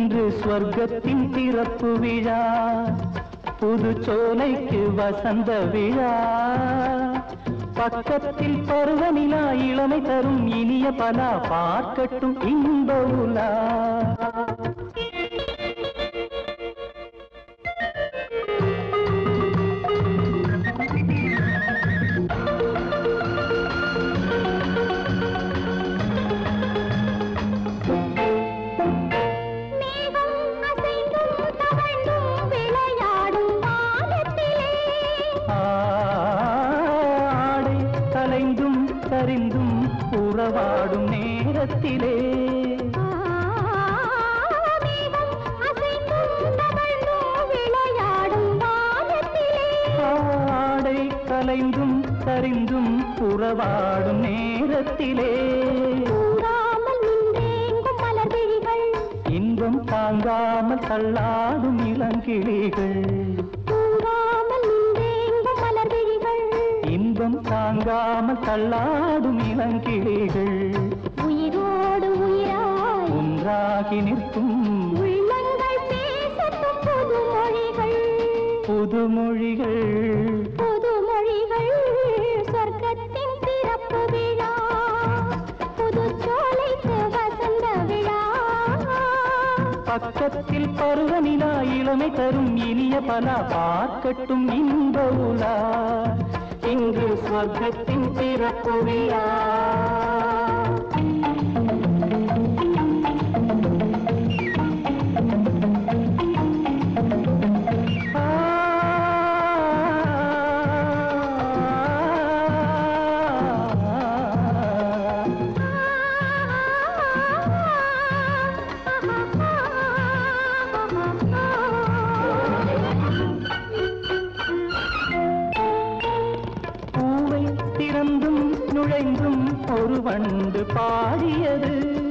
இன்று ஸ்வர்க்கத்தின் திறப்பு விழா புது சோலைக்கு வசந்த விழா பக்கத்தில் பருவநிலா இளமை தரும் இனிய பலா பார்க்கட்டும் இன்ப உலா மேகம் அசைந்தும் தவழ்ந்தும் விளையாடும் வானத்திலே ஆடை கலைந்தும் சரிந்தும் உறவாடும் நேரத்திலே மேகம் அசைந்தும் தவழ்ந்தும் விளையாடும் வானத்திலே ஆடை கலைந்தும் சரிந்தும் உறவாடும் நேரத்திலே கூறாமல் நின்றேங்கும் மலர் விழிகள் இன்பம் தாங்காமல் தள்ளாடும் இளங்கிளிகள் கூறாமல் நின்றேங்கும் மலர் விழிகள் இன்பம் தாங்காமல் தள்ளாடும் இளங்கிளிகள் உயிரோடு உயிராய் ஒன்றாகி நிற்கும் உள்ளங்கள் பேசட்டும் புது மொழிகள் புதுமொழிகள் புது மொழிகள் சொர்க்கத்தின் பிறப்பு விழா புது சோலைக்கு வசந்த விழா பக்கத்தில் பருவநிலா இளமை தரும் இனிய பலா பார்க்கட்டும் இன்ப உலா இன்று சொர்க்கத்தின் பிறப்பு விழா பூவை திறந்தும் நுழைந்தும் ஒரு வண்டு பாடியது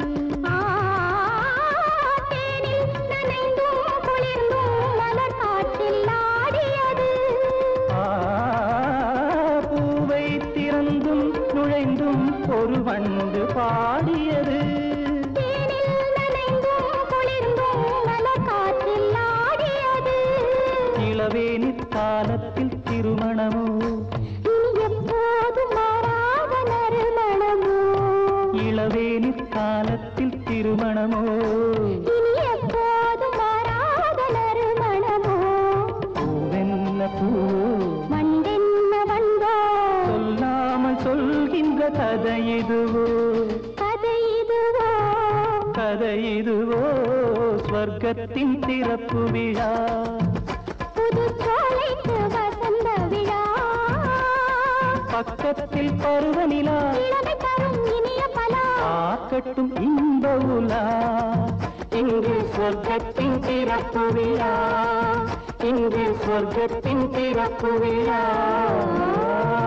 தேனில் நனைந்தும் குளிர்ந்தும் மலர் காற்றில் ஆடியது ஆ, பூவை திறந்தும் நுழைந்தும் ஒரு வண்டு பாடியது தேனில் நனைந்தும் குளிர்ந்தும் மலர் காற்றில் ஆடியது இளவேனிற் காலத்தில் திருமணமோ இனி எப்போதும் மாறாத நறுமணமோ இளவேனிற் காலத்தில் திருமணமோ இனி எப்போதும் மாறாத நறுமணமோ பூவென்ன பூ வண்டென்ன வந்தோ சொல்லாமல் சொல்கின்ற கதை இதுவோ கதை இதுவோ கதை இதுவோ ஸ்வர்க்கத்தின் திறப்பு விழா புது சோலைக்கு வசந்த விழா பக்கத்தில் பருவநிலா இளமை தரும் இனிய பலா பார்க்கட்டும் இன்ப உலா இங்கு சொர்க்கத்தின் திறப்பு விழா இங்கு சொர்க்கத்தின் திறப்பு விழா